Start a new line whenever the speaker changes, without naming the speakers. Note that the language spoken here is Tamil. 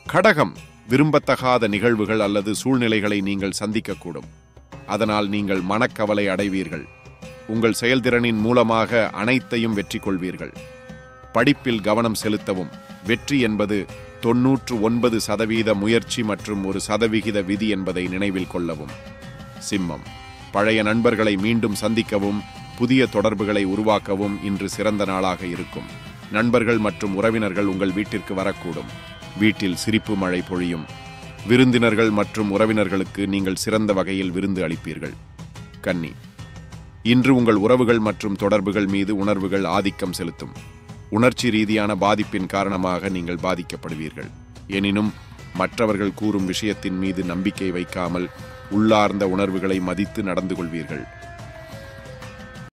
கடகம் விரும்பத்தகாத நிகழ்வுகள் அல்லது சூழ்நிலைகளை நீங்கள் சந்திக்கக்கூடும் அதனால் நீங்கள் மனக்கவலை அடைவீர்கள் உங்கள் செயல்திறனின் மூலமாக அனைத்தையும் வெற்றி கொள்வீர்கள் படிப்பில் கவனம் செலுத்தவும் வெற்றி என்பது தொன்னூற்று ஒன்பது சதவீத முயற்சி மற்றும் ஒரு சதவிகித விதி என்பதை நினைவில் கொள்ளவும் சிம்மம் பழைய நண்பர்களை மீண்டும் சந்திக்கவும் புதிய தொடர்புகளை உருவாக்கவும் இன்று சிறந்த நாளாக இருக்கும் நண்பர்கள் மற்றும் உறவினர்கள் உங்கள் வீட்டிற்கு வரக்கூடும் வீட்டில் சிரிப்பு மழை பொழியும் விருந்தினர்கள் மற்றும் உறவினர்களுக்கு நீங்கள் சிறந்த வகையில் விருந்து அளிப்பீர்கள் கன்னி இன்று உங்கள் உறவுகள் மற்றும் தொடர்புகள் மீது உணர்வுகள் ஆதிக்கம் செலுத்தும் உணர்ச்சி ரீதியான பாதிப்பின் காரணமாக நீங்கள் பாதிக்கப்படுவீர்கள் எனினும் மற்றவர்கள் கூறும் விஷயத்தின் மீது நம்பிக்கை வைக்காமல் உள்ளார்ந்த உணர்வுகளை மதித்து நடந்து கொள்வீர்கள்